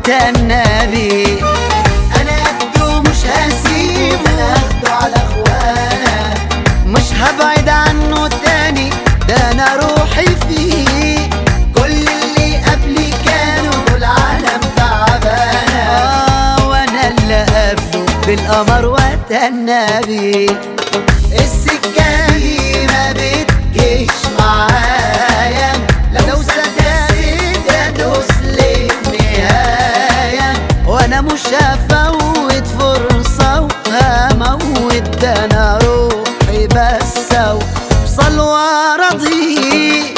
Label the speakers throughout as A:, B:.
A: وتنبي انا قده مش هسيبه انا اخده على اخوانا مش هبعد عنه تاني ده انا روحي فيه كل اللي قبلي كانوا دول عالم تعبانه آه وانا اللي قبله بالقمر وتنبي السكه دي ما بتجيش معايا لو صدقت ادوس للنهايه وانا مش هفوت فرصه وهموت ده انا روحي بس اوصل وارضي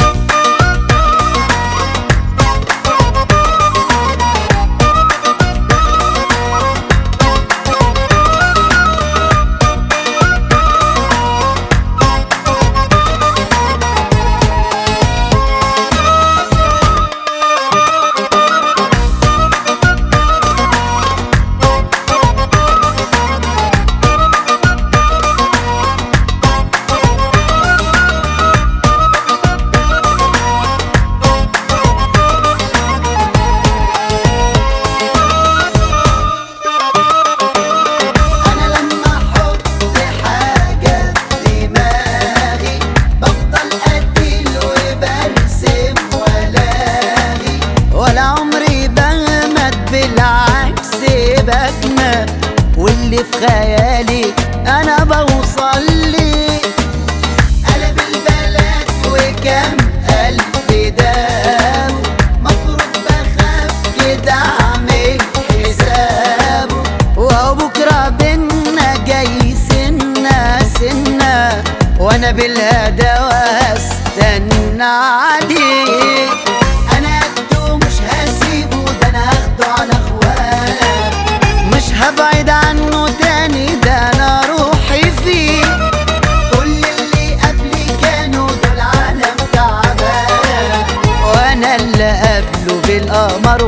A: انا لما احط حاجه في دماغي بفضل اديل وبرسم والاغي ولا عمري بغمد بالعكس بجنى واللي في خيالي انا بوصل لي قلب البلد وكم ألف داب مفروض بخاف كده أعمل حسابه وهو بكرة بينا جاي سنة سنة وأنا بالهدى واستنى عليه أنا قده مش هسيبه ده أنا هاخده على إخوانا مش هبعد عنه تاني ده أنا روحي فيه كل اللي قبلي كانوا دول عالم تعبان وانا اللي قبله بالقمر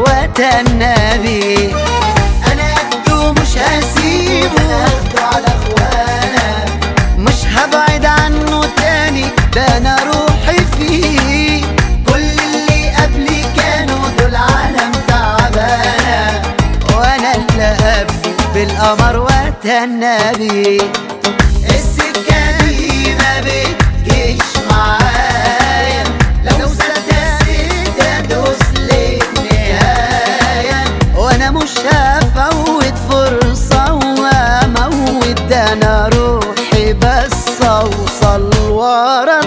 A: وتنبي انا قده مش هسيبه انا هاخده على اخوانا مش هبعد عنه تاني ده انا روحي فيه كل اللي قبلي كانوا دول عالم تعبانه وانا اللي قبله بالقمر وتنبي السكة دي ما بتجيش معايا لو صدقت ادوس للنهاية وانا مش هفوت فرصة واموت ده انا روحي بس اوصل ورا